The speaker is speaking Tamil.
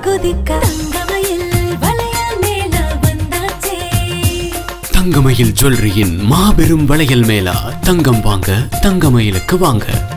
குதிக்க தங்கமயில் வளையல் மேல வந்தாச்சே தங்கமயில் ஜுவல்லரியின் மாபெரும் வளையல் மேளா தங்கம் வாங்க தங்கமயிலுக்கு வாங்க